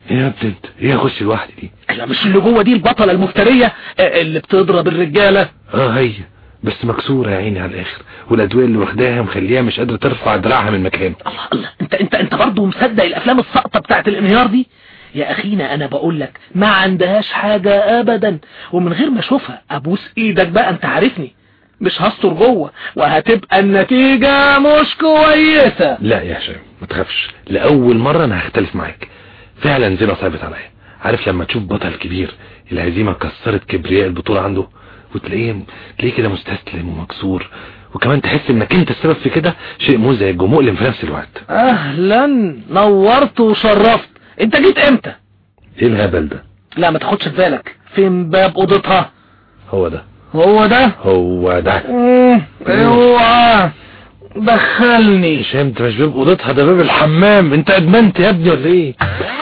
ايه يا ابني انت ايه اخش لوحدي دي لا مش اللي جوه دي البطلة المفترية آه، اللي بتضرب الرجالة اه هي بس مكسورة يا عيني على الاخر والادوية اللي واخداها مخليها مش قادرة ترفع دراعها من مكانه الله الله انت انت انت برضه مصدق الافلام الساقطة بتاعت الانهيار دي يا اخينا انا بقول لك ما عندهاش حاجة ابدا ومن غير ما اشوفها ابوس ايدك بقى انت عارفني مش هستر جوه وهتبقى النتيجة مش كويسة لا يا هشام ما تخافش لأول مرة أنا هختلف معاك فعلا زينة صعبت عليا عارف لما تشوف بطل كبير الهزيمة كسرت كبرياء البطولة عنده وتلاقيه تلاقيه كده مستسلم ومكسور وكمان تحس انك انت السبب في كده شيء مزعج ومؤلم في نفس الوقت اهلا نورت وشرفت انت جيت امتى ايه الهبل ده لا ما تاخدش في بالك فين باب اوضتها هو ده هو ده هو ده مم، اوعى دخلني هشام انت مش باب اوضتها ده باب الحمام انت ادمنت يا ابني ولا ايه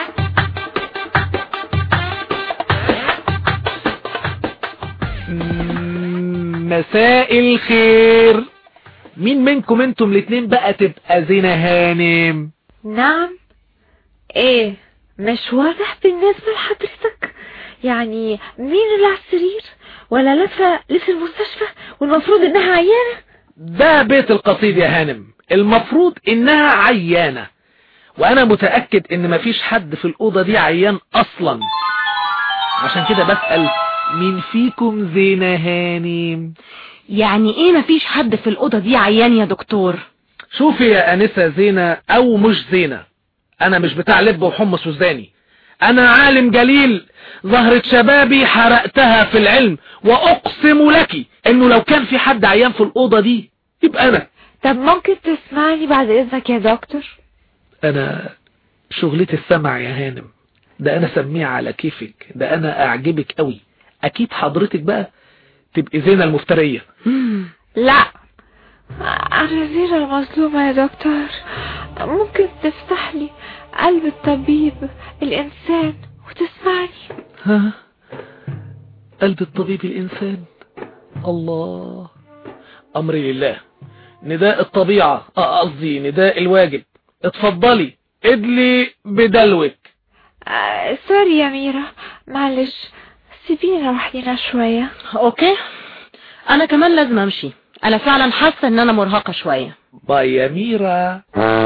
مساء الخير مين منكم انتم الاتنين بقى تبقى زينة هانم نعم ايه مش واضح بالنسبة لحضرتك يعني مين اللي على السرير ولا لفة لسه المستشفى والمفروض انها عيانة ده بيت القصيد يا هانم المفروض انها عيانة وانا متأكد ان مفيش حد في الأوضة دي عيان اصلا عشان كده بسأل مين فيكم زينة هانم يعني ايه مفيش حد في الأوضة دي عيان يا دكتور شوفي يا أنسة زينة أو مش زينة أنا مش بتاع لب وحمص وزداني أنا عالم جليل زهرة شبابي حرقتها في العلم وأقسم لك إنه لو كان في حد عيان في الأوضة دي يبقى أنا طب ممكن تسمعني بعد اذنك يا دكتور أنا شغلتي السمع يا هانم ده أنا سميع على كيفك ده أنا أعجبك قوي أكيد حضرتك بقى تبقي زينة المفترية لا انا زينة المظلومة يا دكتور ممكن تفتح لي قلب الطبيب الانسان وتسمعني ها قلب الطبيب الإنسان الله أمري لله نداء الطبيعة آه، قصدي نداء الواجب اتفضلي ادلي بدلوك آه سوري يا ميرا معلش سيبينا لوحدينا شوية اوكي انا كمان لازم امشي انا فعلا حاسة ان انا مرهقة شوية باي يا ميرا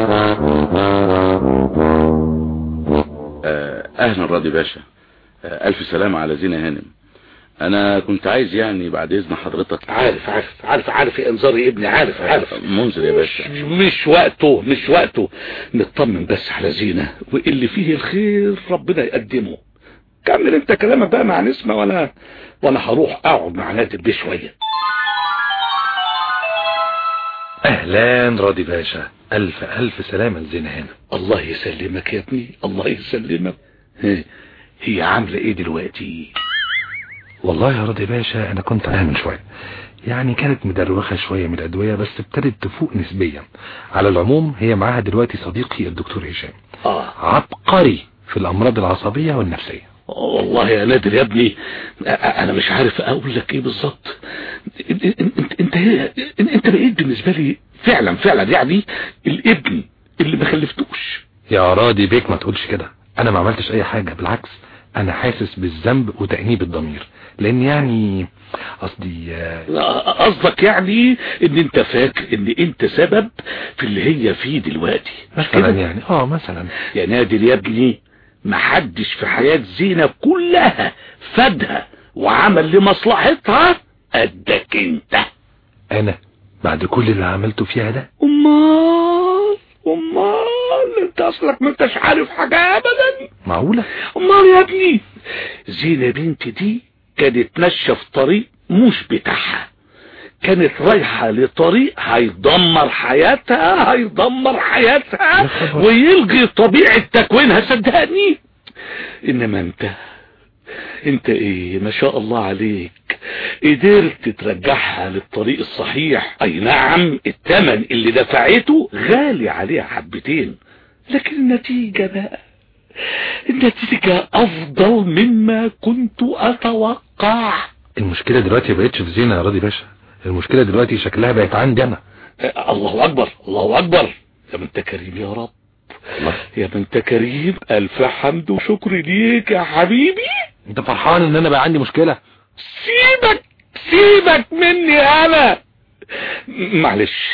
آه، اهلا راضي باشا آه، الف سلامة على زينة هانم انا كنت عايز يعني بعد اذن حضرتك عارف عارف عارف عارف يا انذار يا ابني عارف عارف منذر يا باشا مش وقته مش وقته نطمن بس على زينة واللي فيه الخير ربنا يقدمه كمل انت كلامك بقى مع نسمة وانا وانا هروح اقعد مع نادر بيه شوية اهلا راضي باشا الف الف سلامة لزينة هنا الله يسلمك يا ابني الله يسلمك ها، هي عاملة ايه دلوقتي والله يا راضي باشا انا كنت عامل من شوية يعني كانت مدروخة شوية من الادوية بس ابتدت تفوق نسبيا على العموم هي معاها دلوقتي صديقي الدكتور هشام اه عبقري في الامراض العصبية والنفسية والله يا نادر يا ابني أ- انا مش عارف اقول لك ايه بالظبط انت انت انت انت بقيت بالنسبه لي فعلا فعلا يعني الابن اللي ما خلفتوش يا راضي بيك ما تقولش كده انا ما عملتش اي حاجة بالعكس انا حاسس بالذنب وتأنيب الضمير لان يعني قصدي آه، قصدك يعني ان انت فاكر ان انت سبب في اللي هي فيه دلوقتي مش مثلا كده يعني اه مثلا يا نادر يا ابني محدش في حياة زينة كلها فادها وعمل لمصلحتها قدك انت انا بعد كل اللي عملته فيها ده امال امال انت اصلك ما انتش عارف حاجة ابدا معقولة امال يا ابني زينة بنت دي كانت ماشية في طريق مش بتاعها كانت رايحة لطريق هيدمر حياتها هيدمر حياتها ويلغي طبيعة تكوينها صدقني انما انت انت ايه ما شاء الله عليك قدرت ترجعها للطريق الصحيح اي نعم الثمن اللي دفعته غالي عليها حبتين لكن النتيجة بقى النتيجة افضل مما كنت اتوقع المشكلة دلوقتي ما بقتش في زينة يا راضي باشا المشكلة دلوقتي شكلها بقت عندي انا آه، الله اكبر الله اكبر يا ما انت كريم يا رب الله يا ما انت كريم الف حمد وشكر ليك يا حبيبي انت فرحان ان انا بقى عندي مشكلة سيبك سيبك مني انا معلش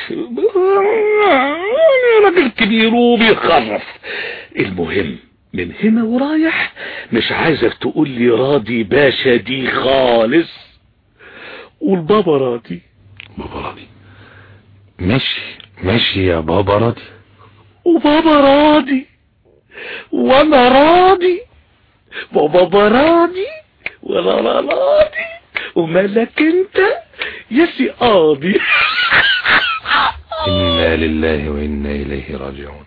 انا راجل كبير وبيخرف المهم من هنا ورايح مش عايزك تقول لي راضي باشا دي خالص والبابا راضي بابا راضي ماشي ماشي يا بابا راضي وبابا راضي وانا راضي وبابا راضي وانا راضي ومالك انت يا سي قاضي انا لله وانا اليه راجعون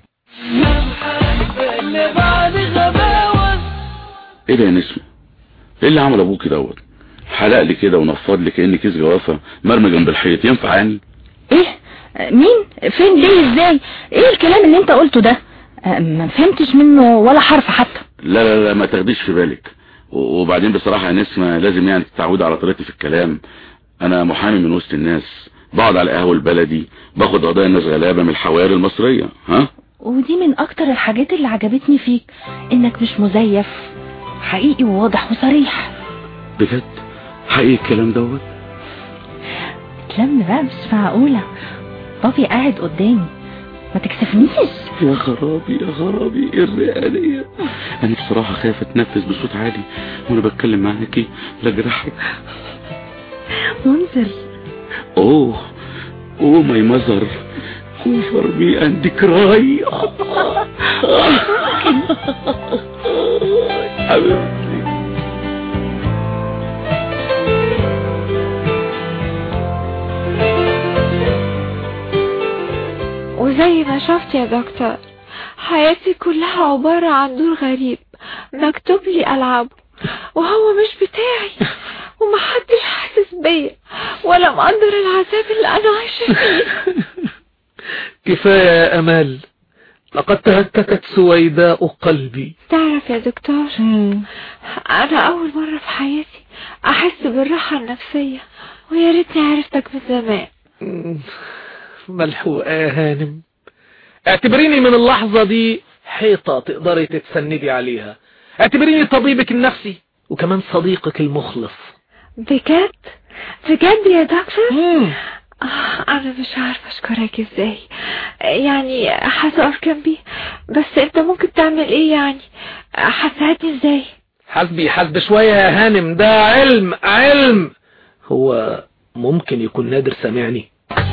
ايه ده يا نسمة ايه اللي عمل ابوكي دوت حلق لي كده ونفض لي كأن كيس جوافة مرمي جنب الحيط ينفع يعني ايه مين فين ليه ازاي ايه الكلام اللي انت قلته ده آه، ما فهمتش منه ولا حرف حتى لا لا لا ما تاخديش في بالك و- وبعدين بصراحة يا نسمة لازم يعني تتعودي على طريقتي في الكلام انا محامي من وسط الناس بقعد على القهوة البلدي باخد قضايا الناس غلابة من الحواري المصرية ها ودي من اكتر الحاجات اللي عجبتني فيك انك مش مزيف حقيقي وواضح وصريح بجد حقيقي الكلام دوت اتلم بقى مش معقولة بابي قاعد قدامي ما تكسفنيش يا خرابي يا خرابي ايه الرئة دي انا بصراحة خايف اتنفس بصوت عالي وانا بتكلم معاكي لا جرحك منذر اوه اوه ماي ماذر for me and cry حبيبتي وزي ما شفت يا دكتور حياتي كلها عبارة عن دور غريب مكتوب لي ألعبه وهو مش بتاعي ومحدش حاسس بيا ولا مقدر العذاب اللي أنا عايشة فيه كفاية يا أمال لقد تهتكت سويداء قلبي تعرف يا دكتور أنا أول مرة في حياتي أحس بالراحة النفسية ويا ريتني عرفتك من زمان ملحوقة يا هانم اعتبريني من اللحظة دي حيطة تقدري تتسندي عليها اعتبريني طبيبك النفسي وكمان صديقك المخلص بجد بجد يا دكتور مم. آه، أنا مش عارفة أشكرك إزاي يعني هتقف جنبي بس أنت ممكن تعمل إيه يعني هتساعدني إزاي حسبي حسب شوية يا هانم ده علم علم هو ممكن يكون نادر سامعني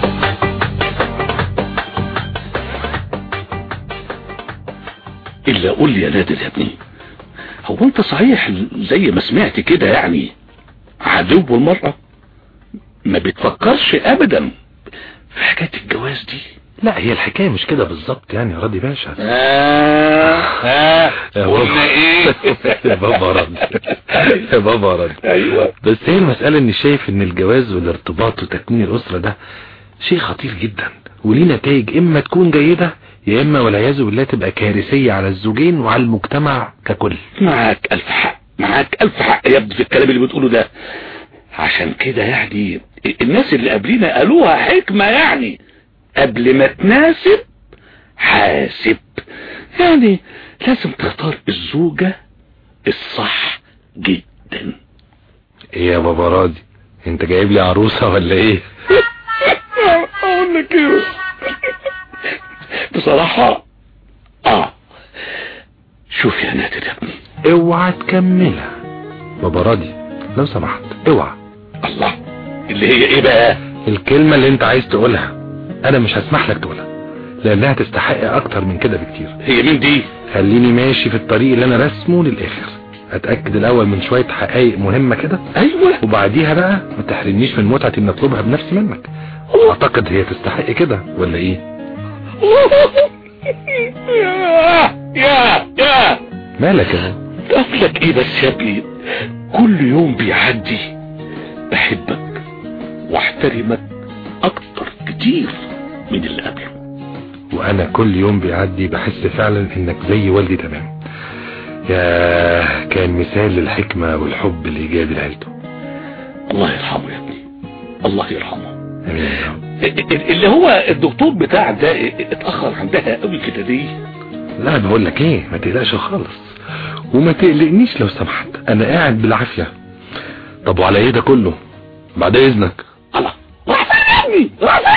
الا قول لي يا نادر يا ابني هو انت صحيح زي ما سمعت كده يعني عدو المرأة ما بتفكرش ابدا في حكاية الجواز دي لا هي الحكاية مش كده بالظبط يعني يا راضي باشا آه آه يا قلنا بابا. ايه يا بابا راضي يا بابا راضي ايوه بس هي المسألة اني شايف ان الجواز والارتباط وتكوين الاسرة ده شيء خطير جدا وليه نتائج اما تكون جيدة يا اما والعياذ بالله تبقى كارثية على الزوجين وعلى المجتمع ككل معاك الف حق معاك الف حق يا ابني في الكلام اللي بتقوله ده عشان كده يعني الناس اللي قبلينا قالوها حكمة يعني قبل ما تناسب حاسب يعني لازم تختار الزوجة الصح جدا ايه يا بابا راضي انت جايب لي عروسة ولا ايه اقول لك ايه بصراحة اه شوف يا نادر يا ابني اوعى تكملها بابا راضي لو سمحت اوعى الله اللي هي ايه بقى الكلمة اللي انت عايز تقولها انا مش هسمح لك تقولها لانها تستحق اكتر من كده بكتير هي مين دي خليني ماشي في الطريق اللي انا رسمه للاخر اتاكد الاول من شوية حقائق مهمة كده ايوه وبعديها بقى ما تحرمنيش من متعة ان اطلبها بنفسي منك اعتقد هي تستحق كده ولا ايه يا يا يا مالك يا بابا؟ قفلك ايه بس يا ابني كل يوم بيعدي بحبك واحترمك اكتر كتير من اللي قبله وانا كل يوم بيعدي بحس فعلا انك زي والدي تمام يا كان مثال للحكمة والحب الايجابي لعيلته الله يرحمه يا ابني الله يرحمه امين يا رب ال- ال- اللي هو الدكتور بتاع ده اتأخر عندها قوي كده ليه لا بقول لك ايه ما تقلقش خالص وما تقلقنيش لو سمحت انا قاعد بالعافية طب وعلى ايه ده كله بعد اذنك الله راح فين يا ابني راح